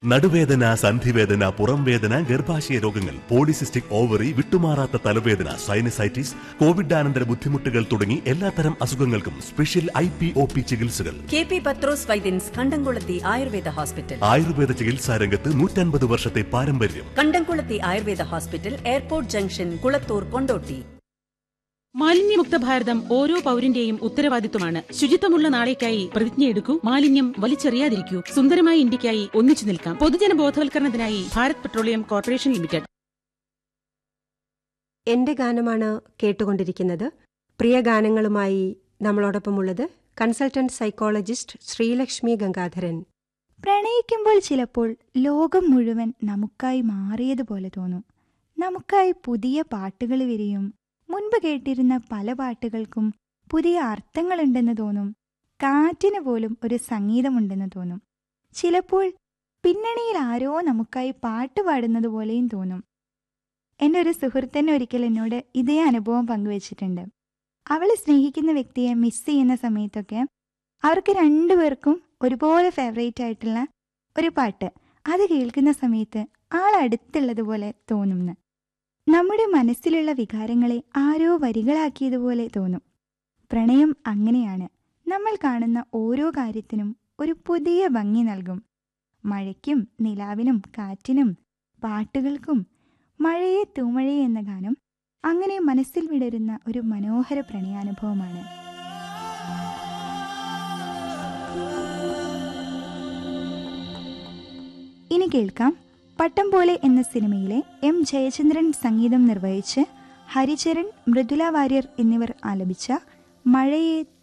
നടുവേദന സന്ധിവേദന പുറംവേദന ഗർഭാശയ രോഗങ്ങൾ പോളിസിസ്റ്റിക് ഓവറി വിട്ടുമാറാത്ത തലവേദന സൈനസൈറ്റിസ് കോവിഡാനന്തര ബുദ്ധിമുട്ടുകൾ തുടങ്ങി എല്ലാത്തരം അസുഖങ്ങൾക്കും special I P O P ചികിത്സകൾ K P Pathros Vaidyans Kandamkulathy Ayurveda hospital Ayurveda ചികിത്സാ രംഗത്ത് നൂറ്റൻപത് വർഷത്തെ പാരമ്പര്യം Kandamkulathy Ayurveda hospital airport junction Kulathur Kondotty മാലിന്യമുക്ത ഭാരതം ഓരോ പൗരന്റെയും ഉത്തരവാദിത്വമാണ് ശുചിത്വമുള്ള നാളേക്കായി പ്രതിജ്ഞയെടുക്കൂ മാലിന്യം വലിച്ചെറിയാതിരിക്കൂ സുന്ദരമായ ഇന്ത്യക്കായി ഒന്നിച്ചു നിൽക്കാം പൊതുജന ബോധവൽക്കരണത്തിനായി ഭാരത് പെട്രോളിയം കോർപ്പറേഷൻ ലിമിറ്റഡ് എന്റെ ഗാനമാണ് കേട്ടുകൊണ്ടിരിക്കുന്നത് പ്രിയ ഗാനങ്ങളുമായി നമ്മളോടൊപ്പമുള്ളത് കൺസൾട്ടന്റ് സൈക്കോളജിസ്റ്റ് ശ്രീലക്ഷ്മി ഗംഗാധരൻ പ്രണയിക്കുമ്പോൾ ചിലപ്പോൾ ലോകം മുഴുവൻ നമുക്കായി മാറിയതുപോലെ തോന്നും നമുക്കായി പുതിയ പാട്ടുകൾ വിരിയും മുൻപ് കേട്ടിരുന്ന പല പാട്ടുകൾക്കും പുതിയ അർത്ഥങ്ങളുണ്ടെന്ന് തോന്നും കാറ്റിന് പോലും ഒരു സംഗീതമുണ്ടെന്ന് തോന്നും ചിലപ്പോൾ പിന്നണിയിൽ ആരോ നമുക്കായി പാട്ട് പാടുന്നത് പോലെയും തോന്നും എൻ്റെ ഒരു സുഹൃത്തന്നെ ഒരിക്കൽ എന്നോട് ഇതേ അനുഭവം പങ്കുവച്ചിട്ടുണ്ട് അവൾ സ്നേഹിക്കുന്ന വ്യക്തിയെ മിസ് ചെയ്യുന്ന സമയത്തൊക്കെ അവർക്ക് രണ്ടുപേർക്കും ഒരുപോലെ ഫേവറേറ്റ് ആയിട്ടുള്ള ഒരു പാട്ട് അത് കേൾക്കുന്ന സമയത്ത് ആൾ അടുത്തുള്ളതുപോലെ തോന്നുന്നു നമ്മുടെ മനസ്സിലുള്ള വികാരങ്ങളെ ആരോ വരികളാക്കിയതുപോലെ തോന്നും പ്രണയം അങ്ങനെയാണ് നമ്മൾ കാണുന്ന ഓരോ കാര്യത്തിനും ഒരു പുതിയ ഭംഗി നൽകും മഴയ്ക്കും നിലാവിനും കാറ്റിനും പാട്ടുകൾക്കും മഴയെ തൂമഴയെ എന്ന ഗാനം അങ്ങനെ മനസ്സിൽ വിടരുന്ന ഒരു മനോഹര പ്രണയാനുഭവമാണ് ഇനി കേൾക്കാം പട്ടം പോലെ എന്ന സിനിമയിലെ എം ജയചന്ദ്രൻ സംഗീതം നിർവഹിച്ച് ഹരിചരൺ മൃദുല വാര്യർ എന്നിവർ ആലപിച്ച മഴയെ